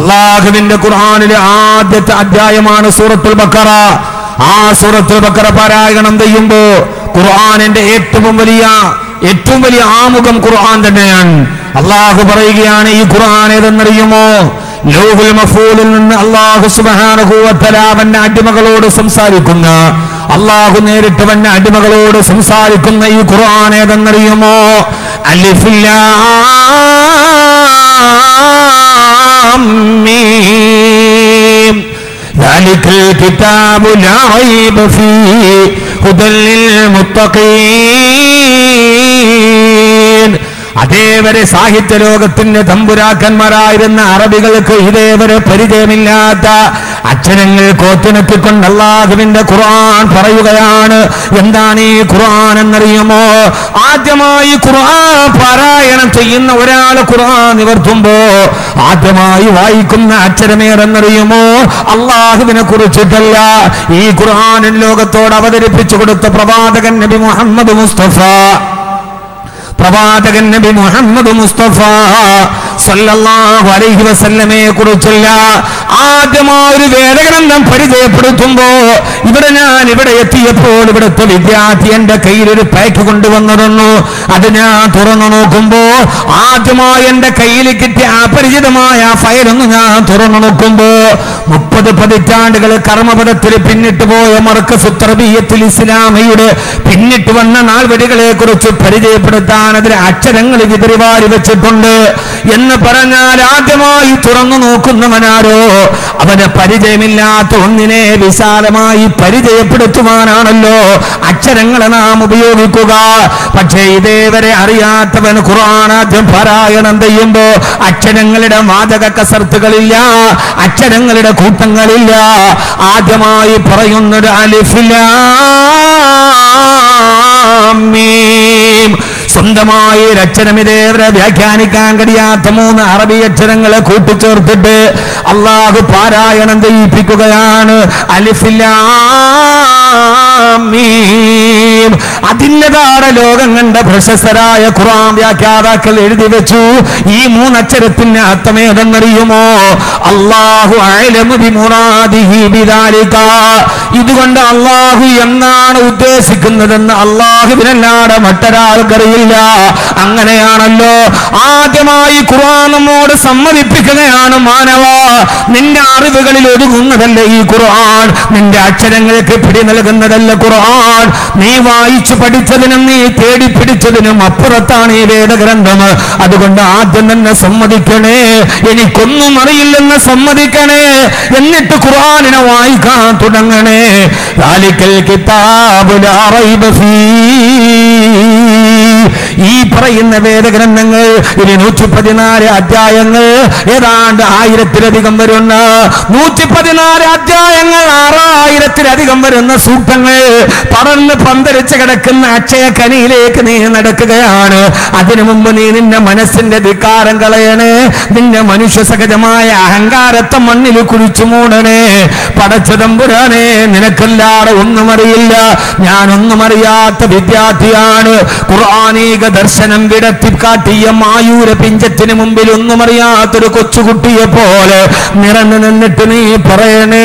അള്ളാഹുവിന്റെ ഖുർആനിലെ ആദ്യത്തെ അധ്യായമാണ് സൂറത്തുൽ ബക്കറ ആ സൂറത്തുൽ ബക്കറ പാരായണം ചെയ്യുമ്പോ ഖുർആനിന്റെ ഏറ്റവും വലിയ ഏറ്റവും വലിയ ആമുഖം ഖുർആൻ തന്നെയാണ് അള്ളാഹു പറയുകയാണ് ഈ ഖുർആൻ ഏതെന്നറിയുമോ ലൗഹുൽ മഫൂലിൽ നിന്ന് അള്ളാഹു സുബ്ഹാനഹു വ തആല അവന്റെ അടിമകളോട് സംസാരിക്കുന്ന അള്ളാഹു നേരിട്ട് അവന്റെ അടിമകളോട് സംസാരിക്കുന്ന ഈ ഖുർആൻ ഏതെന്നറിയുമോ അലിഫ് ലാം മീം ذلك الكتاب لا ريب فيه هدى للمتقين അതേവരെ സാഹിത്യ ലോകത്തിന്റെ തമ്പുരാക്കന്മാരായിരുന്ന അറബികൾക്ക് ഇതേവരെ പരിചയമില്ലാത്ത അക്ഷരങ്ങൾ കോത്തിണക്കിക്കൊണ്ട് അള്ളാഹുവിന്റെ ഖുർആൻ പറയുകയാണ് എന്താണ് ഈ ഖുർആൻ എന്നറിയുമോ ആദ്യമായി ഖുർആൻ പാരായണം ചെയ്യുന്ന ഒരാൾ ഖുർആൻ നിവർത്തുമ്പോ ആദ്യമായി വായിക്കുന്ന അക്ഷരമേറെന്നറിയുമോ അള്ളാഹുവിനെ കുറിച്ചിട്ടല്ല ഈ ഖുർആാനിൻ ലോകത്തോട് അവതരിപ്പിച്ചു കൊടുത്ത പ്രവാചകൻ നബി മുഹമ്മദ് മുസ്തഫ പ്രവാചകൻ നബി മുഹമ്മദ് മുസ്തഫ സല്ലല്ലാഹു അലൈഹി വസല്ലമയെ കുറിച്ചുള്ള ആദ്യമായ ഒരു വേദഗ്രന്ഥം പരിചയപ്പെടുത്തുമ്പോ ഇവിടെ ഞാൻ ഇവിടെ എത്തിയപ്പോൾ ഇവിടുത്തെ വിദ്യാർത്ഥി എന്റെ കയ്യിൽ ഒരു പാക്ക് കൊണ്ടുവന്നിരുന്നു അത് ഞാൻ തുറന്നു നോക്കുമ്പോ ആദ്യമായി എന്റെ കയ്യിൽ കിട്ടിയ അപരിചിതമായ ആ ഫയലൊന്ന് ഞാൻ തുറന്നു നോക്കുമ്പോ മുപ്പത് പതിറ്റാണ്ടുകൾ കർമ്മപദത്തിൽ പിന്നിട്ട് പോയ മർക്കസ് തർബീയത്തിൽ ഇസ്ലാമയുടെ പിന്നിട്ട് വന്ന നാൾവടികളെ കുറിച്ച് പരിചയപ്പെടുത്താൻ അതിൽ അക്ഷരങ്ങൾ വിതറിവാരി വെച്ചിട്ടുണ്ട് എന്ന് പറഞ്ഞാൽ ആദ്യമായി തുറന്നു നോക്കുന്നവനാരോ അവന് പരിചയമില്ലാത്ത ഒന്നിനെ വിശാലമായി പരിചയപ്പെടുത്തുവാനാണല്ലോ അക്ഷരങ്ങളെ നാം ഉപയോഗിക്കുക പക്ഷേ ഇതേവരെ അറിയാത്തവൻ ഖുർആൻ ആദ്യം പാരായണം ചെയ്യുമ്പോ അക്ഷരങ്ങളുടെ വാചക കസർത്തുകളില്ല അക്ഷരങ്ങളുടെ കൂട്ടങ്ങളില്ല ആദ്യമായി പറയുന്നൊരു അലിഫിലാമീം സ്വന്തമായി ഒരു അക്ഷരം ഇതേവരെ വ്യാഖ്യാനിക്കാൻ കഴിയാത്ത മൂന്ന് അറബി അക്ഷരങ്ങളെ കൂട്ടിച്ചേർത്തിട്ട് അള്ളാഹു പാരായണം ചെയ്യിപ്പിക്കുകയാണ് അലിഫിലാമീം അതിൻ്റെതാണ് ലോകം കണ്ട പ്രശസ്തരായ ഖുർആൻ വ്യാഖ്യാതാക്കൾ എഴുതി വെച്ചു ഈ മൂന്നക്ഷരത്തിന് അർത്ഥമേതെന്നറിയുമോ അള്ളാഹു അഅലമു ബിമുറാദിഹി ബിദാലിക ഇതുകൊണ്ട് അള്ളാഹു എന്നാണ് ഉദ്ദേശിക്കുന്നതെന്ന് അള്ളാഹുവിനല്ലാതെ മറ്റൊരാൾക്കറിയില്ല അങ്ങനെയാണല്ലോ ആദ്യമായി ഖുർആൻ നമ്മോട് സമ്മതിപ്പിക്കുകയാണ് മാനവ നിന്റെ അറിവുകളിൽ ഒതുങ്ങുന്നതല്ല ഈ ഖുർആൻ നിന്റെ അക്ഷരങ്ങൾക്ക് പിടി നൽകുന്നതല്ല ഖുർആൻ നീ വായിച്ചു പഠിച്ചതിനും നീ തേടി പിടിച്ചതിനും അപ്പുറത്താണ് ഈ വേദഗ്രന്ഥം അതുകൊണ്ട് ആദ്യം തന്നെ സമ്മതിക്കണേ എനിക്കൊന്നും അറിയില്ലെന്ന് സമ്മതിക്കണേ എന്നിട്ട് ഖുർആനിനെ വായിക്കാൻ തുടങ്ങണേ ذلك الكتاب لا ريب فيه ഈ പറയുന്ന വേദഗ്രന്ഥങ്ങൾ ഇനി നൂറ്റി പതിനാല് അധ്യായങ്ങൾ ഏതാണ്ട് ആയിരത്തിലധികം വരുന്ന നൂറ്റി പതിനാല് അധ്യായങ്ങൾ ആറായിരത്തിലധികം വരുന്ന സൂക്തങ്ങൾ പറന്ന് പന്തരിച്ച് കിടക്കുന്ന അക്ഷയ കനിയിലേക്ക് നീ നടക്കുകയാണ് അതിനു മുമ്പ് നീ നിന്റെ മനസ്സിന്റെ ധിക്കാരം കളയണേ നിന്റെ മനുഷ്യ സഹജമായ അഹങ്കാരത്തെ മണ്ണിൽ കുഴിച്ചു മൂടണേ പടച്ചതമ്പുരാനെ നിനക്കല്ലാതെ ഒന്നും അറിയില്ല ഞാനൊന്നും അറിയാത്ത വിദ്യാർത്ഥിയാണ് ഖുർആാനീക ദർശനം വിടത്തി കാട്ടിയ മായൂര പിഞ്ചത്തിന് മുമ്പിൽ ഒന്നും അറിയാത്തൊരു കൊച്ചുകുട്ടിയെ പോലെ നിറഞ്ഞു നിന്നിട്ട് നീ പറയണേ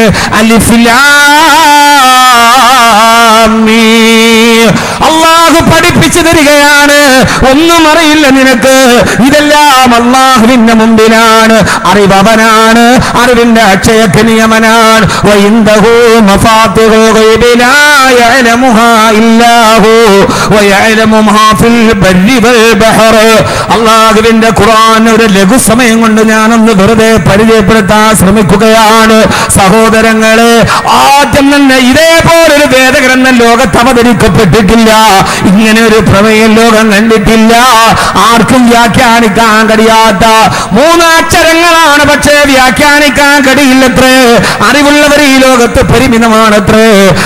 അലിഫിലാമീ അള്ളാഹു പഠിപ്പിച്ചു തരികയാണ് ഒന്നും അറിയില്ല നിനക്ക് ഇതെല്ലാം അള്ളാഹുവിന്റെ മുമ്പിലാണ് അറിവ് അവനാണ് അറിവിന്റെ അക്ഷയക്ക് നിയമനാണ് വൈന്ദഹു മഫാത്തിഹു ഗൈബിലാ യഅലമുഹാ ഇല്ലാഹു വയഅലമു മാ ഫിൽ ബർരി വൽ ബഹർ അള്ളാഹുവിന്റെ ഖുർആൻ ഒരു ലഘു സമയം കൊണ്ട് ഞാനൊന്ന് വെറുതെ പരിചയപ്പെടുത്താൻ ശ്രമിക്കുകയാണ് സഹോദരങ്ങളെ ആദ്യം തന്നെ ഇതേപോലൊരു വേദഗ്രന്ഥം ലോകത്ത് അവതരിക്കപ്പെട്ടിട്ടില്ല ഇങ്ങനെ ഒരു പ്രമേയം ലോകം കണ്ടിട്ടില്ല ആർക്കും വ്യാഖ്യാനിക്കാൻ കഴിയാത്ത മൂന്ന് അക്ഷരങ്ങളാണ് പക്ഷേ വ്യാഖ്യാനിക്കാൻ കഴിയില്ലത്രേ അറിവുള്ളവർ ഈ ലോകത്ത് പരിമിതമാണത്രേ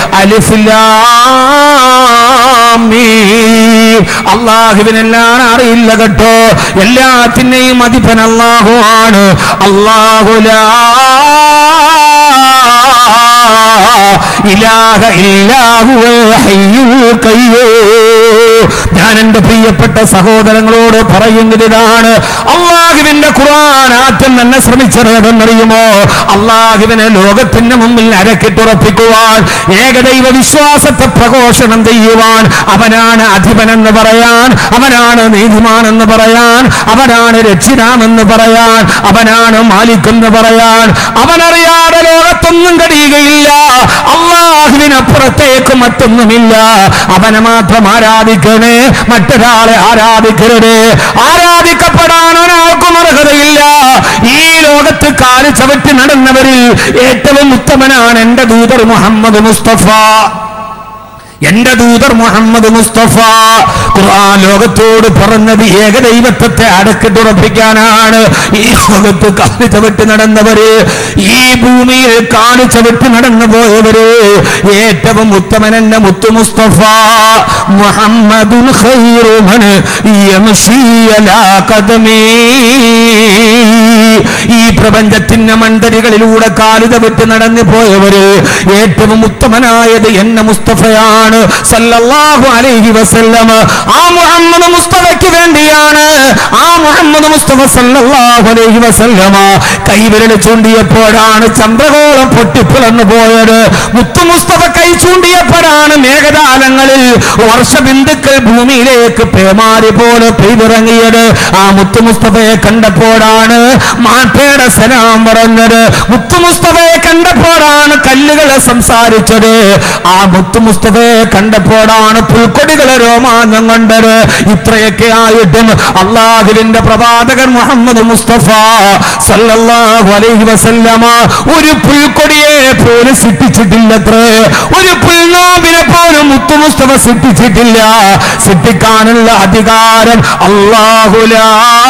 അലിഫില്ലാമീ അള്ളാഹുവിനെല്ലാം അറിയില്ല കേട്ടോ എല്ലാത്തിനെയും അധിപൻ അള്ളാഹു ആണ് അള്ളാഹുലാ ഇലാഹ ഇല്ലാഹുവൽ ഹയ്യുൽ ഖയ്യൂം ഞാൻ എന്റെ പ്രിയപ്പെട്ട സഹോദരങ്ങളോട് പറയുന്നത് ഇതാണ് അള്ളാഹുവിന്റെ ഖുർആൻ ആദ്യം തന്നെ ശ്രമിച്ചത് ഏതെന്നറിയുമോ അള്ളാഹുവിനെ ലോകത്തിന്റെ മുമ്പിൽ അരക്കിട്ടുറപ്പിക്കുവാൻ ഏകദൈവ വിശ്വാസത്തെ പ്രഘോഷണം ചെയ്യുവാൻ അവനാണ് അധിപനെന്ന് പറയാൻ അവനാണ് നീതിമാനെന്ന് പറയാൻ അവനാണ് രക്ഷിതാമെന്ന് പറയാൻ അവനാണ് മാലിക്കെന്ന് പറയാൻ അവനറിയാതെ ലോകത്തൊന്നും കഴിയുകയില്ല അള്ളാഹുവിനപ്പുറത്തേക്ക് മറ്റൊന്നുമില്ല അവനെ മാത്രം ആരാധിക്കണേ മറ്റൊരാളെ ആരാധിക്കരുത് ആരാധിക്കപ്പെടാൻ ഒരാൾക്കും അർഹതയില്ല ഈ ലോകത്ത് കാല് ചവിട്ടി നടന്നവരിൽ ഏറ്റവും ഉത്തമനാണ് എന്റെ ദൂതർ മുഹമ്മദ് മുസ്തഫ എന്റെ ദൂതർ മുഹമ്മദ് മുസ്തഫ ഖുർആൻ ലോകത്തോട് പറഞ്ഞത് ഏകദൈവത്വത്തെ അടക്കിട്ടുറപ്പിക്കാനാണ് ഈ ലോകത്ത് കാലു ചവിട്ടി നടന്നവര് ഈ ഭൂമിയിൽ കാലു ചവിട്ടി നടന്നു പോയവര് ഏറ്റവും ഉത്തമൻ എന്റെ മുത്തു മുസ്തഫ മുഹമ്മദുൽ ഖൈറുമൻ യമശീ അലാ ഖദമീ ഈ പ്രപഞ്ചത്തിന്റെ മണ്ടരികളിലൂടെ കാലിത വിട്ട് നടന്നു പോയവര് ഏറ്റവും ഉത്തമനായത് എന്നെ മുസ്തഫയാണ് സല്ലല്ലാഹു അലൈഹി വസല്ലമ ആ മുഹമ്മദ് മുസ്തഫയ്ക്ക് വേണ്ടിയാണ് ആ മുഹമ്മദ് മുസ്തഫ സല്ലല്ലാഹു അലൈഹി വസല്ലമ കൈവിരൽ ചൂണ്ടിയപ്പോഴാണ് ചന്ദ്രകോളം പൊട്ടിപ്പിളർന്നു പോയത് മുത്തു മുസ്തഫ കൈ ചൂണ്ടിയപ്പോഴാണ് മേഘതാലങ്ങളിൽ വർഷബിന്ദുക്കൾ ഭൂമിയിലേക്ക് പേമാരി പോലെ പെയ്തിറങ്ങിയത് ആ മുത്തു മുസ്തഫയെ കണ്ടപ്പോഴാണ് മാറ്റയുടെ സലാം പറഞ്ഞത് മുത്തു മുസ്തഫയെ കണ്ടപ്പോഴാണ് കല്ലുകളെ സംസാരിച്ചത് ആ മുത്തു മുസ്തഫയെ കണ്ടപ്പോഴാണ് പുൽക്കൊടികളെ രോമാഞ്ചം കണ്ടത് ഇത്രയൊക്കെ ആയിട്ടും അള്ളാഹുവിന്റെ പ്രവാചകൻ മുഹമ്മദ് മുസ്തഫ സല്ലല്ലാഹു അലൈഹി വസല്ലമ ഒരു പുൽക്കൊടിയെ പോലും സൃഷ്ടിച്ചിട്ടില്ലത്രേ ഒരു പുൽനോമ്പിനെ പോലും മുത്തു മുസ്തഫ സൃഷ്ടിച്ചിട്ടില്ല സൃഷ്ടിക്കാനുള്ള അധികാരം അള്ളാഹുലാ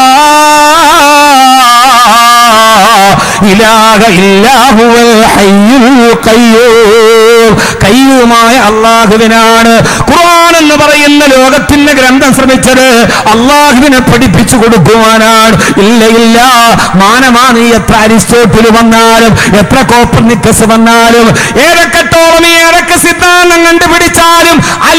ഇലാഹ ഇല്ലാഹുവൽ ഹയ്യുൽ ഖയ്യൂം കയ്യൂമായ അള്ളാഹുവിനാണ് ഖുർആൻ എന്ന് പറയുന്ന ലോകത്തിന്റെ ഗ്രന്ഥം ശ്രമിച്ചത് അള്ളാഹുവിനെ പഠിപ്പിച്ചു കൊടുക്കുവാനാണ് ഇല്ല ഇല്ല മാനമാനി എത്ര അരിസ്റ്റോട്ടിൽ വന്നാലും എത്ര കോപ്പർനിക്കസ് വന്നാലും ഏതൊക്കെ ടോളമി ഏതൊക്കെ സിദ്ധാന്തം കണ്ടുപിടിച്ചാലും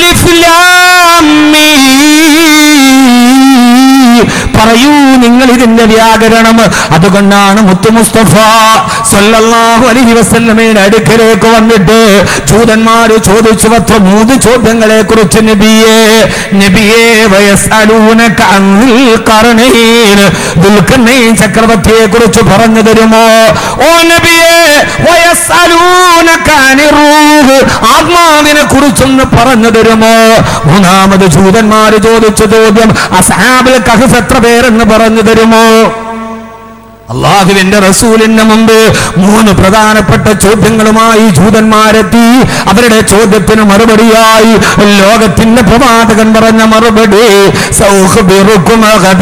അലിഫില്ലാമീ പറയൂ നിങ്ങൾ ഇതിന്റെ വ്യാകരണം അതുകൊണ്ടാണ് മുത്തു മുസ്തഫ സല്ലല്ലാഹു അലൈഹി വസല്ലമയുടെ അടുക്കലേക്ക് വന്നിട്ട് ജൂതന്മാര് ചോദിച്ചു പത്ര മൂന്ന് ചോദ്യങ്ങളെ കുറിച്ച് നബിയെ നബിയെ വയസ്സലൂനക അനിൽ ഖർനൈൻ ദുൽഖർനൈൻ ചക്രവർത്തിയെ കുറിച്ച് പറഞ്ഞു തരുമോ ഓ നബിയെ വയസ്സലൂനക അനിർ റൂഹ് ആത്മാവിനെ കുറിച്ചൊന്ന് പറഞ്ഞു തരുമോ മൂന്നാമത് ജൂതന്മാര് ചോദിച്ച ചോദ്യം അസാബിൽ കഹഫ് എത്ര പേരെന്ന് പറഞ്ഞു തരുമോ അള്ളാഹുവിന്റെ റസൂലിന് മുമ്പ് മൂന്ന് പ്രധാനപ്പെട്ട ചോദ്യങ്ങളുമായി ജൂതന്മാരെത്തി അവരുടെ ചോദ്യത്തിന് മറുപടിയായി ലോകത്തിന്റെ പ്രവാചകൻ പറഞ്ഞ മറുപടി സൗഹബിറുക്കും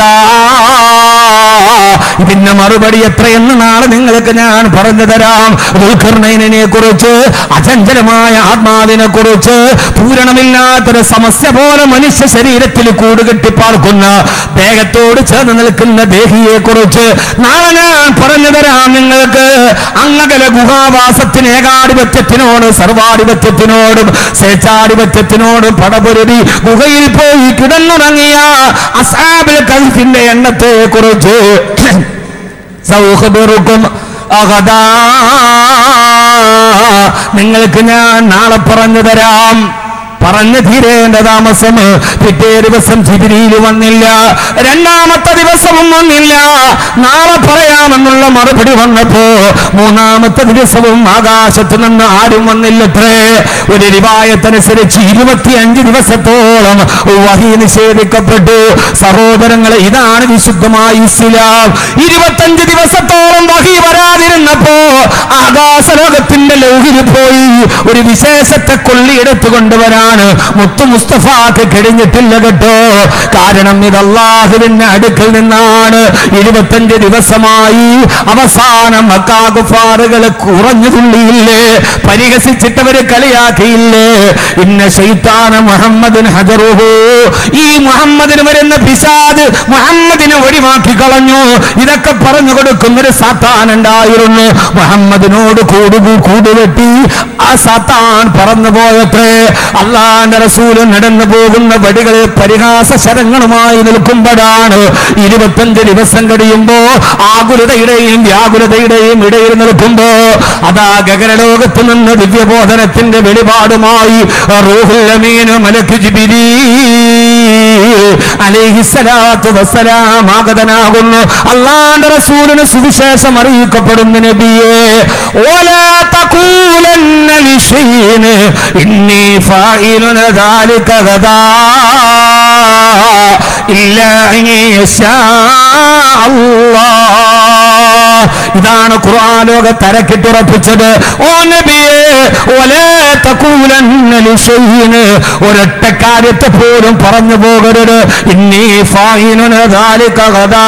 ഇതിന്റെ മറുപടി എത്രയെന്ന് നാളെ നിങ്ങൾക്ക് ഞാൻ പറഞ്ഞു തരാം ദുൽഖർണൈനെ കുറിച്ച് അചഞ്ചലമായ ആത്മാവിനെ കുറിച്ച് പൂരണമില്ലാത്തൊരു സമസ്യ പോലെ മനുഷ്യ ശരീരത്തിൽ കൂടുകെട്ടി പാർക്കുന്ന ദേഹത്തോട് ചേർന്ന് നിൽക്കുന്ന ദേഹിയെ കുറിച്ച് നാളെ ഞാൻ പറഞ്ഞു തരാം നിങ്ങൾക്ക് അങ്ങകല ഗുഹാവാസത്തിന് ഏകാധിപത്യത്തിനോട് സർവാധിപത്യത്തിനോടും സ്വേച്ഛാധിപത്യത്തിനോടും പടപൊരുതി ഗുഹയിൽ പോയി കിടന്നുറങ്ങിയ അസാബിൽ കൽഫിന്റെ എണ്ണത്തെ കുറിച്ച് സൗഹബിറുക്കും അഹദാ നിങ്ങൾക്ക് ഞാൻ നാളെ പറഞ്ഞു തരാം പറഞ്ഞു തീരേണ്ട താമസം പിറ്റേ ദിവസം ജിബിരിയിൽ വന്നില്ല രണ്ടാമത്തെ ദിവസവും വന്നില്ല നാളെ പറയാമെന്നുള്ള മറുപടി വന്നപ്പോ മൂന്നാമത്തെ ദിവസവും ആകാശത്ത് നിന്ന് ആരും വന്നില്ലത്രേ ഒരു റിവായത്തനുസരിച്ച് ഇരുപത്തിയഞ്ച് ദിവസത്തോളം വഹി നിഷേധിക്കപ്പെട്ടു സഹോദരങ്ങളെ ഇതാണ് വിശുദ്ധമായ ഇസ്ലാം ഇരുപത്തഞ്ച് ദിവസത്തോളം വഹി വരാതിരുന്നപ്പോ ആകാശലോകത്തിന്റെ ലൗകിൽ പോയി ഒരു വിശേഷത്തെ കൊള്ളിയെടുത്തു കൊണ്ടുവരാൻ മുത്തു മുസ്തഫാക്ക് കഴിഞ്ഞിട്ടില്ല കേട്ടോ കാരണം ഇത് അള്ളാഹുവിന്റെ അടുക്കൽ നിന്നാണ് ഇരുപത്തഞ്ച് ദിവസമായി അവസാനം മക്കാകുഫാറുകൾ കുറഞ്ഞു തുള്ളിയില്ലേ പരിഹസിച്ചിട്ടവര് കളിയാക്കിയില്ലേ ഇന്ന ശൈത്താന മുഹമ്മദിൻ ഹജറുഹു ഈ മുഹമ്മദിന് വരുന്ന പിശാദ് മുഹമ്മദിനെ ഒഴിവാക്കി കളഞ്ഞു ഇതൊക്കെ പറഞ്ഞു കൊടുക്കുന്നൊരു സാത്താൻ ഉണ്ടായിരുന്നു മുഹമ്മദിനോട് കൂടു കൂടുവെട്ടി ആ സത്താൻ പറന്നു പോയത്രേ അള്ളാന്റെ റസൂല് നടന്നു പോകുന്ന വടികളിൽ പരിഹാസ ശരങ്ങളുമായി നിൽക്കുമ്പോഴാണ് ഇരുപത്തഞ്ച് ദിവസം കഴിയുമ്പോ ആകുലതയുടെയും വ്യാകുലതയുടെയും ഇടയിൽ നിൽക്കുമ്പോ അതാ ഗഗനലോകത്ത് നിന്ന് ദിവ്യബോധനത്തിന്റെ വെളിപാടുമായി റൂഹുൽ അമീൻ മലക്ക് ജിബിലീ അലൈഹിസ്സലാത്തു വസ്സലാം ആഗതനാകുന്നു അള്ളാന്റെ റസൂലിന് സുവിശേഷം അറിയിക്കപ്പെടുന്ന നബിയെ ഓലാ തഖൂലന്ന ലിശൈഇൻ ഇന്നി ഫായിലുന ذلك غدا ഇല്ലാ അൻ യശാ അല്ലാഹ് ഇതാണ് ഖുർആൻ ലോക തരക്കിട്ടുറപ്പിച്ചത് ഓ നബിയെ ഒലേ തഖൂലന്ന ലിശൈഇൻ ഒരൊറ്റ കാര്യത്തെ പോലും പറഞ്ഞു പോകരുത് ഇന്നീ ഫായിനുന ذلك غدا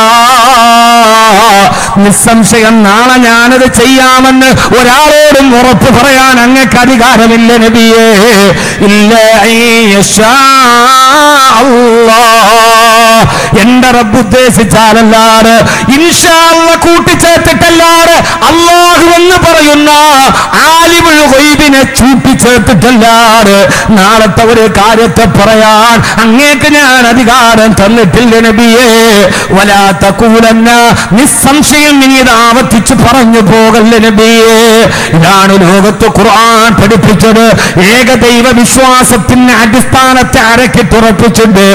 നിസ്സംശയം നാളെ ഞാനത് ചെയ്യാമെന്ന് ഒരാളോടും ഉറപ്പ് പറയാൻ അങ്ങക്ക് അധികാരമില്ല നബിയേ ഇല്ല യശാ അല്ലാഹ്. എന്റെ റബ്ബ് ഉദ്ദേശിച്ചാലല്ലാതെ ഇൻഷാല്ല കൂട്ടിച്ചേർത്തിട്ടല്ലാതെ അള്ളാഹു എന്ന് പറയുന്ന ആലിമുൽ ഗൈബിനെ ചൂട്ടിച്ചേർത്തിട്ടല്ലാതെ നാളത്തെ ഒരു കാര്യത്തെ പറയാൻ അങ്ങേക്ക് ഞാൻ അധികാരം തന്നിട്ടില്ല നബിയേ വലാത്ത കൂലന്ന നിസ്സംശയം ഇനി ഇത് ആവർത്തിച്ച് പറഞ്ഞു പോകല്ല നബിയേ ഇതാണ് ലോകത്ത് ഖുർആൻ പഠിപ്പിച്ചത് ഏകദൈവ വിശ്വാസത്തിന്റെ അടിസ്ഥാനത്തെ അരക്കി തുറപ്പിച്ചിട്ട്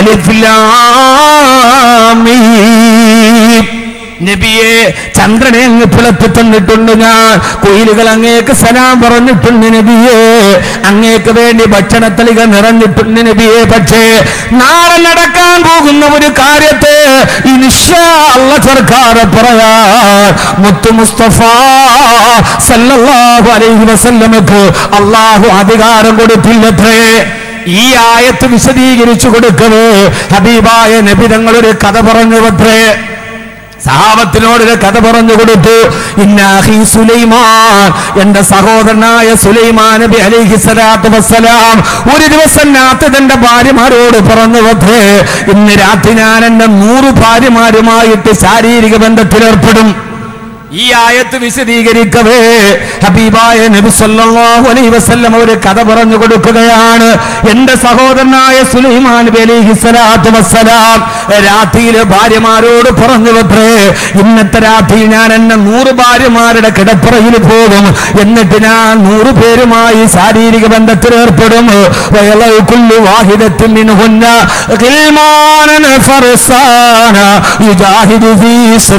അലിഫിലാമീം നബിയെ ചന്ദ്രനെ അങ്ങ് പിളർത്തി തന്നിട്ടുണ്ട് ഞാൻ കുയിലുകൾ അങ്ങേക്ക് സലാം പറഞ്ഞിട്ടുണ്ട് നബിയെ അങ്ങേക്ക് വേണ്ടി ഭക്ഷണത്തളിക നിറഞ്ഞിട്ടുണ്ട് നബിയെ പക്ഷേ നാളെ നടക്കാൻ പോകുന്ന ഒരു കാര്യത്തെ ഇൻഷാ അല്ല സർക്കാർ പറയാൻ മുത്തു മുസ്തഫ സല്ലല്ലാഹു അലൈഹി വസല്ലമക്ക് അള്ളാഹു അധികാരം കൊടുത്തില്ലത്രേ ഈ ആയത്ത് വിശദീകരിച്ചു കൊടുക്കവേ ഹബീബായ നബി തങ്ങളൊരു കഥ പറഞ്ഞു പത്രേ സഹാബത്തിനോട് ഒരു കഥ പറഞ്ഞു കൊടുത്തു ഇന്നാഹി സുലൈമാൻ എന്റെ സഹോദരനായ സുലൈമാൻ നബി അലൈഹി സ്വലാത്തു വസ്സലാം ഒരു ദിവസം രാത്രി തന്റെ ഭാര്യമാരോട് പറഞ്ഞു പത്രേ ഇന്ന് രാത്രി ഞാൻ എന്റെ നൂറ് ഭാര്യമാരുമായിട്ട് ശാരീരിക ബന്ധത്തിലേർപ്പെടും ഈ ആയത്ത് വിശദീകരിക്കവേ ഹബീബായ നബി സല്ലല്ലാഹു അലൈഹി വസല്ലം ഒരു കഥ പറഞ്ഞു കൊടുക്കുകയാണ് എന്റെ സഹോദരനായ സുലൈമാൻ നബി അലൈഹി സ്വലാത്തു വസ്സലാം രാത്രിയിൽ ഭാര്യമാരോട് പറഞ്ഞു വത്രേ ഇന്നത്തെ രാത്രി ഞാൻ എന്നെ നൂറ് ഭാര്യമാരുടെ കിടപ്പറയിൽ പോകും എന്നിട്ട് ഞാൻ നൂറ് പേരുമായി ശാരീരിക ബന്ധത്തിൽ ഏർപ്പെടും വയലൗ കുല്ലു വാഹിദത്തിൻ മിൻഹുന്ന ഗിൽമാനൻ ഫർസാന യുജാഹിദു ഫീ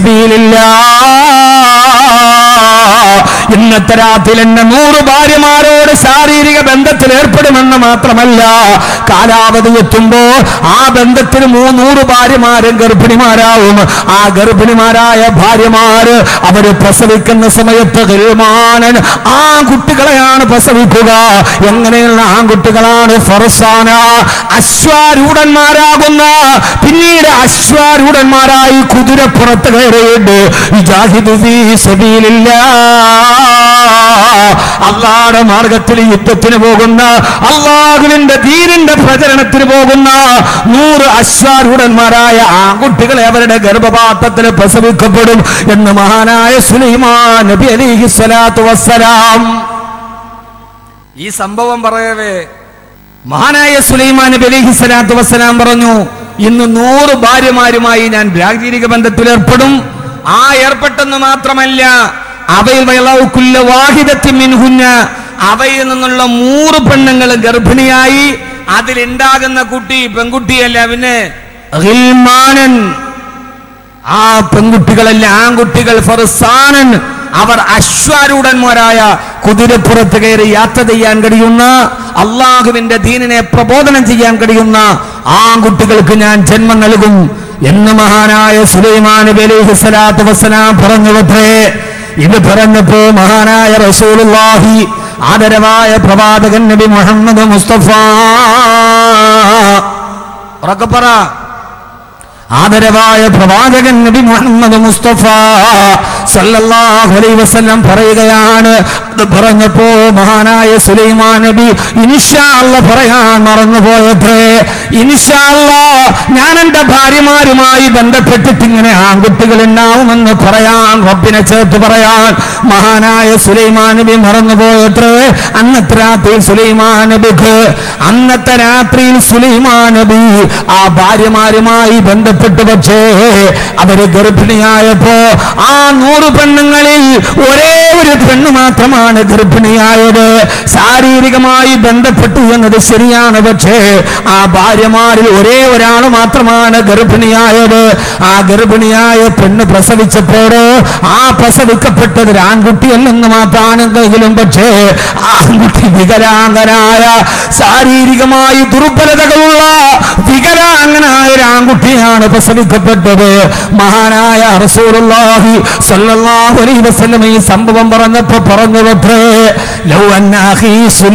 സബീലില്ലാഹ് ഇന്നത്തെ രാത്രി എന്നെ നൂറ് ഭാര്യമാരോട് ശാരീരിക ബന്ധത്തിൽ ഏർപ്പെടുമെന്ന് മാത്രമല്ല കാലാവധി എത്തുമ്പോ ആ ബന്ധത്തിൽ മൂന്നൂറ് ഭാര്യമാരും ഗർഭിണിമാരാവും ആ ഗർഭിണിമാരായ ഭാര്യമാര് അവര് പ്രസവിക്കുന്ന സമയത്ത് ഗൽമാനൻ ആൺകുട്ടികളെയാണ് പ്രസവിക്കുക എങ്ങനെയുള്ള ആൺകുട്ടികളാണ് ഫറസാന അശ്വാരൂഢന്മാരാകുന്ന പിന്നീട് അശ്വാരൂഢന്മാരായി കുതിരപ്പുറത്ത് കയറിയിട്ട് ജാഹിദു ഫീ സബീലില്ലാ അള്ളാഹുടെ മാർഗത്തിൽ യുദ്ധത്തിന് പോകുന്ന അള്ളാഹുവിന്റെ ദീനിന്റെ പ്രചരണത്തിന് പോകുന്ന നൂറ് അശ്വാരൂഢന്മാരായ ആൺകുട്ടികളെ അവരുടെ ഗർഭപാത്രത്തിൽ പ്രസവിക്കപ്പെടും എന്ന് മഹാനായ സുലൈമാൻ നബി അലിഹി സ്വലാത്തു വസ്സലാം ഈ സംഭവം പറയവേ മഹാനായ സുലൈമാൻ നബി അലിഹി സ്വലാത്തു വസ്സലാം പറഞ്ഞു ഇന്ന് നൂറ് ഭാര്യമാരുമായി ഞാൻ ശാരീരിക ബന്ധത്തിൽ ഏർപ്പെടും ആ ഏർപ്പെട്ടെന്ന് മാത്രമല്ല അവയിൽ വയലൗക്കുല്ല വാഹിദത്തി മിൻഹുന്ന അവയിൽ നിന്നുള്ള മൂന്ന് പെണ്ണുങ്ങൾ ഗർഭിണിയായി അതിലുണ്ടാകുന്ന കുട്ടി പെൺകുട്ടിയല്ല പിന്നെ ഗിൽമാനൻ ആ പെൺകുട്ടികളല്ല ആൺകുട്ടികൾ ഫർസാനൻ അവർ അശ്വാരൂഢന്മാരായ കുതിരപ്പുറത്ത് കയറി യാത്ര ചെയ്യാൻ കഴിയുന്ന അള്ളാഹുവിന്റെ ദീനിനെ പ്രബോധനം ചെയ്യാൻ കഴിയുന്ന ആൺകുട്ടികൾക്ക് ഞാൻ ജന്മം നൽകും എന്ന് മഹാനായ സുലൈമാൻ നബി അലൈഹി സ്വലാത്തു വസ്സലാം പറഞ്ഞു വത്രേ ഇത് പറഞ്ഞപ്പോ മഹാനായ റസൂലുള്ളാഹി ആദരവായ പ്രവാചകൻ നബി മുഹമ്മദ് മുസ്തഫ ഉറക്കെ പറ ആദരവായ പ്രവാചകൻ നബി മുഹമ്മദ് മുസ്തഫ സല്ലല്ലാഹു അലൈഹി വസല്ലം പറയുകയാണ് അത് പറഞ്ഞപ്പോ മഹാനായ സുലൈമാൻ നബി ഇൻഷാ അല്ല പറയാൻ മറന്നുപോയത്രേ ഇൻഷാ അല്ല ഞാൻ എന്റെ ഭാര്യമാരുമായി ബന്ധപ്പെട്ടിട്ട് ഇങ്ങനെ ആൺകുട്ടികൾ ഉണ്ടാവുമെന്ന് പറയാൻ റബ്ബിനെ ചേർത്ത് പറയാൻ മഹാനായ സുലൈമാൻ നബി മറന്നുപോയത്രേ അന്നത്തെ രാത്രി സുലൈമാൻ നബിക്ക് അന്നത്തെ രാത്രിയിൽ സുലൈമാൻ നബി ആ ഭാര്യമാരുമായി ബന്ധപ്പെട്ട് പക്ഷേ അവര് ഗർഭിണിയായപ്പോ ആ നൂറ് പെണ്ണുങ്ങളിൽ ഒരേ ഒരു പെണ്ണ് മാത്രമാണ് ഗർഭിണിയായത് ശാരീരികമായി ബന്ധപ്പെട്ടു എന്നത് ശരിയാണ് പക്ഷേ ആ ഭാര്യമാരിൽ ഒരേ ഒരാൾ മാത്രമാണ് ഗർഭിണിയായത് ആ ഗർഭിണിയായ പെണ്ണ് പ്രസവിച്ചപ്പോഴോ ആ പ്രസവിക്കപ്പെട്ടത് ഒരു ആൺകുട്ടിയല്ലെന്ന് മാത്രമാണെങ്കിലും പക്ഷേ ആ ആൺകുട്ടി വികലാംഗനായ ശാരീരികമായി ദുർബലതകളുള്ള വികലാംഗനായ ഒരു ആൺകുട്ടിയാണ് പ്രസവിക്കപ്പെട്ടത് മഹാനായ റസൂലുള്ളാഹി സ്വല്ലല്ലാഹു അലൈഹി വസല്ലം ഈ സംഭവം പറഞ്ഞപ്പോ പറഞ്ഞു പത്രേ ലൗ അന്നാഹി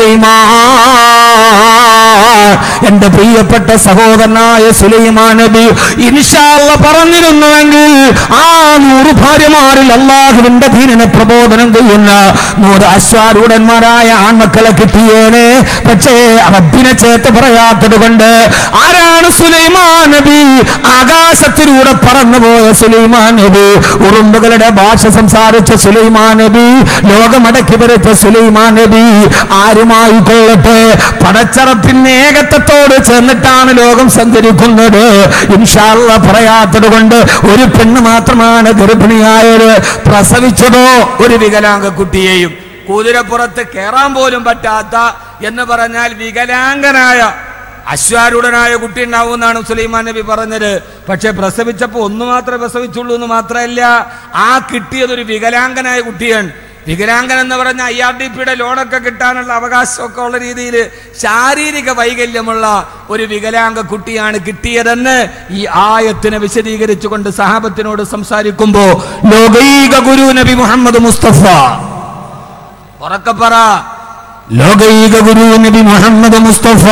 സുലൈമാൻ എന്റെ പ്രിയപ്പെട്ട സഹോദരനായ സുലൈമാൻ നബി ഇൻഷാല്ല പറഞ്ഞിരുന്നുവെങ്കിൽ ആ നൂറ് ഭാര്യമാരിൽ അള്ളാഹുവിന്റെ ദീനിനെ പ്രബോധനം ചെയ്യുന്ന നൂറ് അശ്വാരൂഢന്മാരായ ആൺമക്കളെ കിട്ടിയേനെ പക്ഷേ റബ്ബിനെ ചേർത്ത് പറയാത്തത് കൊണ്ട് ആരാണ് സുലൈമാൻ നബി ആകാശത്തിലൂടെ പറന്നുപോയ സുലൈമാൻ നബി ഉറുമ്പുകളുടെ ഭാഷ സംസാരിച്ച സുലൈമാൻ നബി ലോകമടക്കി വരച്ച സുലൈമാൻ നബി ആരുമായി കൊള്ളട്ടെ പടച്ചറപ്പിന്റെ ഏകത്വത്തോട് ചേർന്നിട്ടാണ് ലോകം സഞ്ചരിക്കുന്നത് ഇൻഷാല്ല പറയാത്തത് കൊണ്ട് ഒരു പെണ്ണ് മാത്രമാണ് ഗർഭിണിയായത് പ്രസവിച്ചതോ ഒരു വികലാംഗ കുട്ടിയെയും കുതിരപ്പുറത്ത് കയറാൻ പോലും പറ്റാത്ത എന്ന് പറഞ്ഞാൽ വികലാംഗനായ അശ്വാരൂഢനായ കുട്ടി ഉണ്ടാവും എന്നാണ് സുലൈമാൻ നബി പറഞ്ഞത് പക്ഷെ പ്രസവിച്ചപ്പോ ഒന്ന് മാത്രമേ പ്രസവിച്ചുള്ളൂ എന്ന് മാത്രമല്ല ആ കിട്ടിയത് ഒരു വികലാംഗനായ കുട്ടിയാണ് വികലാംഗൻ എന്ന് പറഞ്ഞ ഐ ആർ ഡി പിയുടെ ലോണൊക്കെ കിട്ടാനുള്ള അവകാശമൊക്കെ ഉള്ള രീതിയിൽ ശാരീരിക വൈകല്യമുള്ള ഒരു വികലാംഗ കുട്ടിയാണ് കിട്ടിയതെന്ന് ഈ ആയത്തിനെ വിശദീകരിച്ചുകൊണ്ട് സഹാബത്തിനോട് സംസാരിക്കുമ്പോ ലോകൈക ഗുരു നബി മുഹമ്മദ് മുസ്തഫ ഉറക്കപ്പറ ലോകൈക ഗുരു നബി മുഹമ്മദ് മുസ്തഫ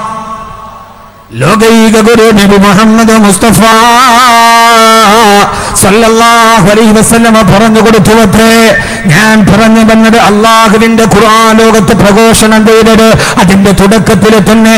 ലോകൈക ഗുരു നബി മുഹമ്മദ് മുസ്തഫ സല്ലല്ലാഹു അലൈഹി വസല്ലമ പറഞ്ഞു കൊടുത്തു അത്രേ ഞാൻ പറഞ്ഞു വന്നത് അള്ളാഹുവിന്റെ ഖുർആൻ ലോകത്ത് പ്രഘോഷണം ചെയ്തത് അതിന്റെ തുടക്കത്തിൽ തന്നെ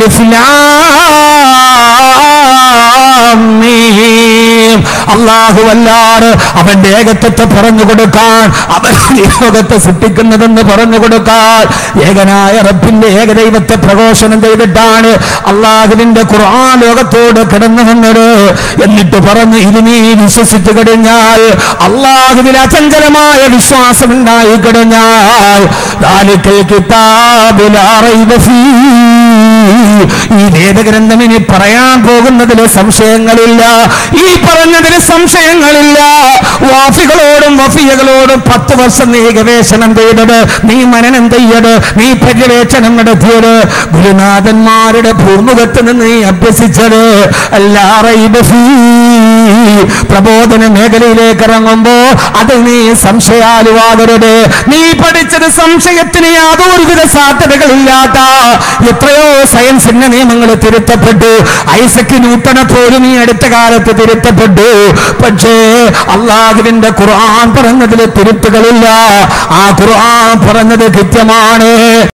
അലിഫ്ലാമീം അള്ളാഹു അല്ലാതെ അവന്റെ ഏകത്വത്തെ പറഞ്ഞു കൊടുക്കാൻ അവൻ ഈ ലോകത്തെ സൃഷ്ടിക്കുന്നതെന്ന് പറഞ്ഞു കൊടുക്കാൻ ഏകനായ റബ്ബിന്റെ ഏകദൈവത്തെ പ്രഘോഷണം ചെയ്തിട്ടാണ് അള്ളാഹുവിന്റെ ഖുർആൻ ലോകത്തോട് കിടന്നു വന്നത് എന്നിട്ട് പറഞ്ഞു ഇത് നീ വിശ്വസിച്ചു കഴിഞ്ഞാൽ അള്ളാഹുവിൽ അചഞ്ചലമായ വിശ്വാസം ഉണ്ടായി കഴിഞ്ഞാൽ ദാലിക്കൽ കിതാബിൽ ലാ റൈബ ഫീ. ഈ വേദഗ്രന്ഥം ഇനി പറയാൻ പോകുന്നതിൽ സംശയങ്ങളില്ല ഈ പറഞ്ഞതിൽ സംശയങ്ങളില്ല വാഫികളോടും വഫിയകളോടും പത്ത് വർഷം നീ ഗവേഷണം ചെയ്തത് നീ മനനം ചെയ്യത് നീ പര്യവേക്ഷണം നടത്തിയത് ഗുരുനാഥന്മാരുടെ പൂർമുഖത്ത് നിന്ന് നീ അഭ്യസിച്ചത് അല്ലാ റൈബ ഫീ. പ്രബോധന മേഖലയിലേക്ക് ഇറങ്ങുമ്പോ അത് നീ സംശയാലുവാകരുത് നീ പഠിച്ചത് സംശയത്തിന് യാതൊരുവിധ സാധ്യതകളില്ലാത്ത എത്രയോ സയൻസിന്റെ നിയമങ്ങൾ തിരുത്തപ്പെട്ടു ഐസക് ന്യൂട്ടനെ പോലും ഈ അടുത്ത കാലത്ത് തിരുത്തപ്പെട്ടു പക്ഷേ അള്ളാഹുവിന്റെ ഖുർആൻ പറഞ്ഞതിൽ തിരുത്തുകളില്ല ആ ഖുർആൻ പറഞ്ഞത് കൃത്യമാണ്